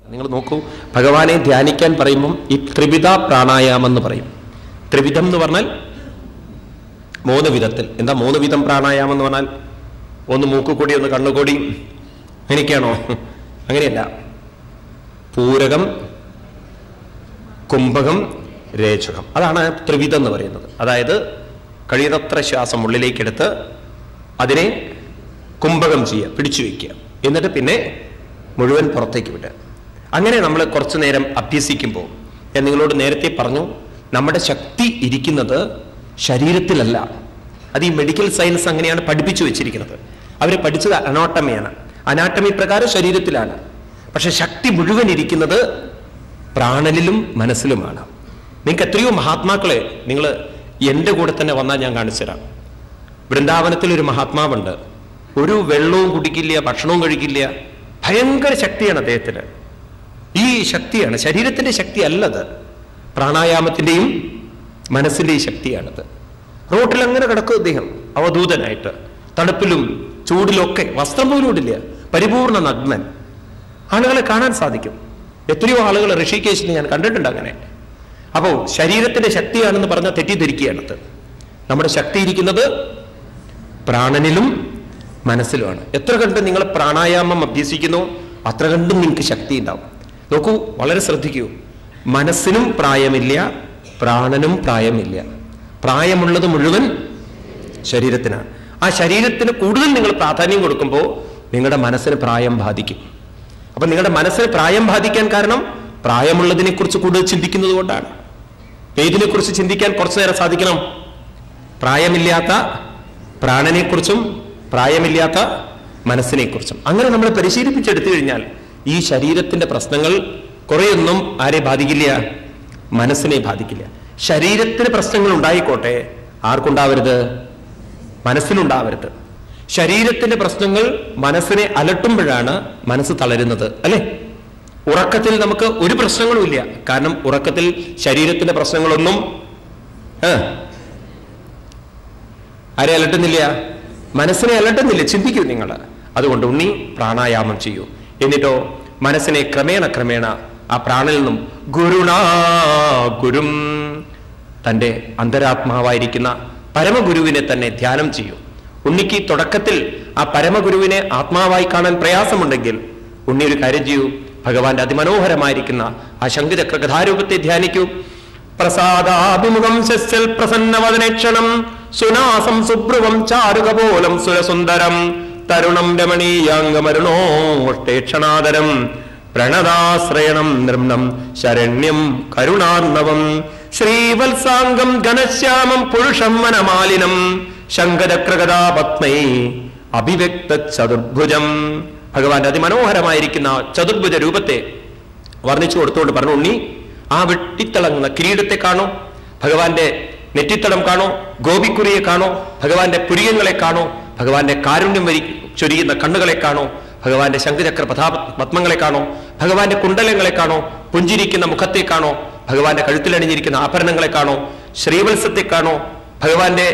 നിങ്ങൾ നോക്കൂ ഭഗവാനെ ധ്യാനിക്കാൻ പറയുമ്പം ഈ ത്രിവിധ പ്രാണായാമം എന്ന് പറയും ത്രിവിധം എന്ന് പറഞ്ഞാൽ മൂന്ന് വിധത്തിൽ എന്താ മൂന്ന് വിധം പ്രാണായാമം എന്ന് പറഞ്ഞാൽ ഒന്ന് മൂക്കുകൂടി ഒന്ന് കണ്ണുകൂടി അങ്ങനെയൊക്കെയാണോ അങ്ങനെയല്ല പൂരകം കുംഭകം രേചകം അതാണ് ത്രിവിധം എന്ന് പറയുന്നത് അതായത് കഴിയുന്നത്ര ശ്വാസം ഉള്ളിലേക്കെടുത്ത് അതിനെ കുംഭകം ചെയ്യുക പിടിച്ചു വയ്ക്കുക എന്നിട്ട് പിന്നെ മുഴുവൻ പുറത്തേക്ക് വിടുക അങ്ങനെ നമ്മൾ കുറച്ചു നേരം അഭ്യസിക്കുമ്പോൾ ഞാൻ നിങ്ങളോട് നേരത്തെ പറഞ്ഞു നമ്മുടെ ശക്തി ഇരിക്കുന്നത് ശരീരത്തിലല്ല അത് ഈ മെഡിക്കൽ സയൻസ് അങ്ങനെയാണ് പഠിപ്പിച്ചു വെച്ചിരിക്കുന്നത് അവർ പഠിച്ചത് അനാട്ടമിയാണ് അനാട്ടമി പ്രകാരം ശരീരത്തിലാണ് പക്ഷെ ശക്തി മുഴുവൻ ഇരിക്കുന്നത് പ്രാണനിലും മനസ്സിലുമാണ് നിങ്ങൾക്ക് എത്രയോ മഹാത്മാക്കളെ നിങ്ങൾ എൻ്റെ കൂടെ തന്നെ വന്നാൽ ഞാൻ കാണിച്ചു തരാം വൃന്ദാവനത്തിൽ ഒരു മഹാത്മാവുണ്ട് ഒരു വെള്ളവും കുടിക്കില്ല ഭക്ഷണവും കഴിക്കില്ല ഭയങ്കര ശക്തിയാണ് അദ്ദേഹത്തിന് ഈ ശക്തിയാണ് ശരീരത്തിന്റെ ശക്തി അല്ലത് പ്രാണായാമത്തിന്റെയും മനസ്സിന്റെയും ശക്തിയാണത് റോട്ടിൽ അങ്ങനെ കിടക്കും അദ്ദേഹം അവധൂതനായിട്ട് തണുപ്പിലും ചൂടിലൊക്കെ വസ്ത്രം പോലും ഇടില്ല പരിപൂർണ നഗ്നൻ ആളുകളെ കാണാൻ സാധിക്കും എത്രയോ ആളുകൾ ഋഷികേശിന് ഞാൻ കണ്ടിട്ടുണ്ട് അങ്ങനെ അപ്പോൾ ശരീരത്തിന്റെ ശക്തിയാണെന്ന് പറഞ്ഞാൽ തെറ്റിദ്ധരിക്കുകയാണത് നമ്മുടെ ശക്തി ഇരിക്കുന്നത് പ്രാണനിലും മനസ്സിലുമാണ് എത്ര കണ്ട് നിങ്ങൾ പ്രാണായാമം അഭ്യസിക്കുന്നു അത്ര കണ്ടും നിങ്ങൾക്ക് ശക്തി ഉണ്ടാവും നോക്കൂ വളരെ ശ്രദ്ധിക്കൂ മനസ്സിനും പ്രായമില്ല പ്രാണനും പ്രായമില്ല പ്രായമുള്ളത് മുഴുവൻ ശരീരത്തിനാണ് ആ ശരീരത്തിന് കൂടുതൽ നിങ്ങൾ പ്രാധാന്യം കൊടുക്കുമ്പോൾ നിങ്ങളുടെ മനസ്സിന് പ്രായം ബാധിക്കും അപ്പൊ നിങ്ങളുടെ മനസ്സിന് പ്രായം ബാധിക്കാൻ കാരണം പ്രായമുള്ളതിനെ കുറിച്ച് കൂടുതൽ ചിന്തിക്കുന്നത് കൊണ്ടാണ് ഏതിനെ കുറിച്ച് ചിന്തിക്കാൻ കുറച്ചു നേരം സാധിക്കണം പ്രായമില്ലാത്ത പ്രാണനെക്കുറിച്ചും പ്രായമില്ലാത്ത മനസ്സിനെക്കുറിച്ചും അങ്ങനെ നമ്മൾ പരിശീലിപ്പിച്ചെടുത്തു കഴിഞ്ഞാൽ ഈ ശരീരത്തിന്റെ പ്രശ്നങ്ങൾ കുറെയൊന്നും ആരെ ബാധിക്കില്ല മനസ്സിനെ ബാധിക്കില്ല ശരീരത്തിന് പ്രശ്നങ്ങൾ ഉണ്ടായിക്കോട്ടെ ആർക്കുണ്ടാവരുത് മനസ്സിനുണ്ടാവരുത് ശരീരത്തിന്റെ പ്രശ്നങ്ങൾ മനസ്സിനെ അലട്ടുമ്പോഴാണ് മനസ്സ് തളരുന്നത് അല്ലെ ഉറക്കത്തിൽ നമുക്ക് ഒരു പ്രശ്നങ്ങളും ഇല്ല കാരണം ഉറക്കത്തിൽ ശരീരത്തിന്റെ പ്രശ്നങ്ങളൊന്നും ഏ, ആരെ അലട്ടുന്നില്ല മനസ്സിനെ അലട്ടുന്നില്ല ചിന്തിക്കൂ നിങ്ങൾ അതുകൊണ്ട് ഉണ്ണി പ്രാണായാമം ചെയ്യൂ എന്നിട്ടോ മനസ്സിനെ ക്രമേണ ക്രമേണ ആ പ്രാണിൽ നിന്നും ഗുരുണാ ഗുരും തന്റെ അന്തരാത്മാവായിരിക്കുന്ന പരമഗുരുവിനെ തന്നെ ധ്യാനം ചെയ്യൂ ഉണ്ണിക്ക് തുടക്കത്തിൽ ആ പരമഗുരുവിനെ ആത്മാവായി കാണാൻ പ്രയാസമുണ്ടെങ്കിൽ ഉണ്ണി ഒരു കാര്യം ചെയ്യൂ ഭഗവാന്റെ അതിമനോഹരമായിരിക്കുന്ന ആ ശംഖുചക്ര കഥാരൂപത്തെ ധ്യാനിക്കൂ പ്രസാദാഭിമുഖം ശസ്യൽ പ്രസന്നവദനക്ഷണം സുനാസം സുഭ്രുവം ചാരുകപോലം സുരസുന്ദരം തരുണം രമണീയാംഗമരുണോഷ്ടേക്ഷണാദരം പ്രണതാശ്രയണം നൃമ്ണം ശരണ്യം കരുണാർണവം ശ്രീവത്സാംഗം ഘനശ്യാമം പുരുഷം വനമാലിനം ശങ്കരക്രകഥാപത്മൈ അഭിവ്യക്ത ചതുർഭുജം ഭഗവാന്റെ അതിമനോഹരമായിരിക്കുന്ന ചതുർഭുജ രൂപത്തെ വർണ്ണിച്ചു കൊടുത്തുകൊണ്ട് പറഞ്ഞു ഉണ്ണി ആ വെട്ടിത്തിളങ്ങുന്ന കിരീടത്തെ കാണോ ഭഗവാന്റെ നെറ്റിത്തടം കാണോ ഗോപിക്കുറിയെ കാണോ ഭഗവാന്റെ പുരിയങ്ങളെ കാണോ ഭഗവാന്റെ കാരുണ്യം വരി ചൊരിയുന്ന കണ്ണുകളെ കാണോ ഭഗവാന്റെ ശംഖചക്ര പഥാ പത്മങ്ങളെ കാണോ ഭഗവാന്റെ കുണ്ടലങ്ങളെ കാണോ പുഞ്ചിരിക്കുന്ന മുഖത്തെ കാണോ ഭഗവാന്റെ കഴുത്തിലണിഞ്ഞിരിക്കുന്ന ആഭരണങ്ങളെ കാണോ ശ്രീവത്സത്തെ കാണോ ഭഗവാന്റെ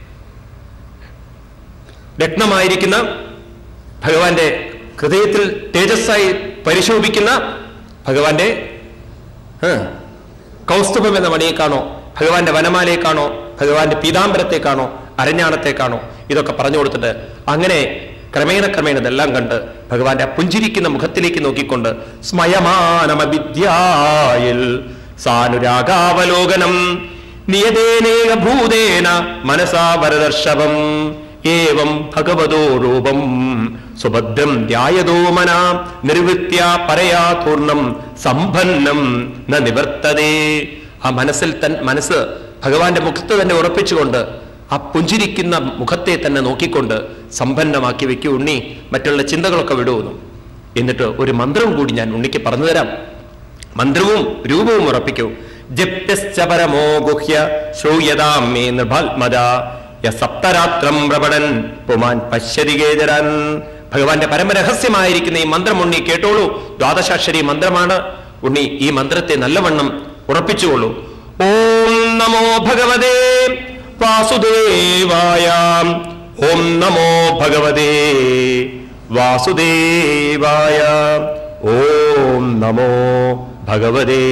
രത്നമായിരിക്കുന്ന ഭഗവാന്റെ ഹൃദയത്തിൽ തേജസ്സായി പരിശോഭിക്കുന്ന ഭഗവാന്റെ ആ, കൗസ്തുഭം എന്ന മണിയെ കാണോ ഭഗവാന്റെ വനമാലയെ കാണോ ഭഗവാന്റെ പീതാംബരത്തെ കാണോ അരഞ്ഞാണത്തെ കാണോ ഇതൊക്കെ പറഞ്ഞു കൊടുത്തിട്ട് അങ്ങനെ ക്രമേണ ക്രമേണ ഇതെല്ലാം കണ്ട് ഭഗവാന്റെ ആ പുഞ്ചിരിക്കുന്ന മുഖത്തിലേക്ക് നോക്കിക്കൊണ്ട് സ്മയമാനമവിദ്യായിൽ സാനുരാഗാവലോകനം നിയതേനേക ഭൂതേന മനസാ വരദർശവം ഏവം ഭഗവതോ രൂപം സുഭദ്രം ധ്യായതോ മന നിർവൃത്യ പരയാ പൂർണ്ണം സമ്പന്നം ന നിവർത്തതേ ആ മനസ്സിൽ തൻ മനസ്സ് ഭഗവാന്റെ മുഖത്ത് തന്നെ ഉറപ്പിച്ചുകൊണ്ട് ആ പുഞ്ചിരിക്കുന്ന മുഖത്തെ തന്നെ നോക്കിക്കൊണ്ട് സമ്പന്നമാക്കി വെക്കൂ ഉണ്ണി മറ്റുള്ള ചിന്തകളൊക്കെ വിടുന്നു എന്നിട്ട് ഒരു മന്ത്രം കൂടി ഞാൻ ഉണ്ണിക്ക് പറഞ്ഞു തരാം മന്ത്രവും രൂപവും ഉറപ്പിക്കൂ ജപ്യശ്ച പരമോ ഗുഹ്യ ശ്രൂയതാം മേ നൃഭാത്മജ യ സപ്തരാത്രം പ്രപടൻ പുമാൻ പശ്യതി കേജരൻ ഭഗവാന്റെ പരമരഹസ്യമായിരിക്കുന്ന ഈ മന്ത്രം ഉണ്ണി കേട്ടോളൂ ദ്വാദശാക്ഷരി മന്ത്രമാണ് ഉണ്ണി ഈ മന്ത്രത്തെ നല്ലവണ്ണം ഉറപ്പിച്ചുകൊള്ളൂ ഓം നമോ ഭഗവതേ വാസുദേവായ ഓം നമോ ഭഗവതേ വാസുദേവായ ഓം നമോ ഭഗവതേ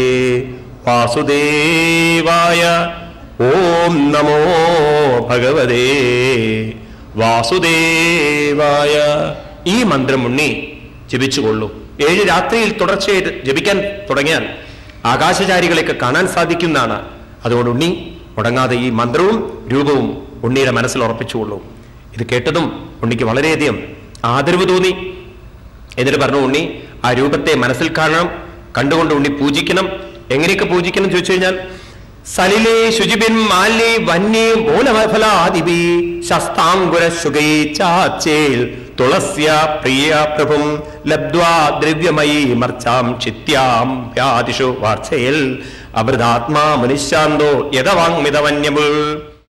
വാസുദേവായ ഓം നമോ ഭഗവതേ വാസുദേവായ ഈ മന്ത്രം ഉണ്ണി ജപിച്ചുകൊള്ളൂ ഏഴ് രാത്രിയിൽ തുടർച്ചയായിട്ട് ജപിക്കാൻ തുടങ്ങിയാൽ ആകാശചാരികളെയൊക്കെ കാണാൻ സാധിക്കുന്നതാണ് അതുകൊണ്ട് ഉണ്ണി മുടങ്ങാതെ ഈ മന്ത്രവും രൂപവും ഉണ്ണിയുടെ മനസ്സിൽ ഉറപ്പിച്ചുകൊള്ളൂ ഇത് കേട്ടതും ഉണ്ണിക്ക് വളരെയധികം ആദരവ് തോന്നി എന്നിട്ട് പറഞ്ഞു ഉണ്ണി ആ രൂപത്തെ മനസ്സിൽ കാണണം കണ്ടുകൊണ്ട് ഉണ്ണി പൂജിക്കണം എങ്ങനെയൊക്കെ പൂജിക്കണം എന്ന് ചോദിച്ചു കഴിഞ്ഞാൽ സലിലേ ശുചിബിൻ മാലി വന്യേ മൂലഫലാദിപി ശസ്താങ്കുര ശുഗൈ ചാച്ചേൽ തുളസ്യ പ്രിയ പ്രഭും ലബ്ധ്വാ ദ്രവ്യമയീ മർച്ചാം ചിത്യാം വ്യാദിഷു വാർച്ചയിൽ അമൃതാത്മാ മുനിശാന്തോ യഥവാങ്മിതവന്യമുൾ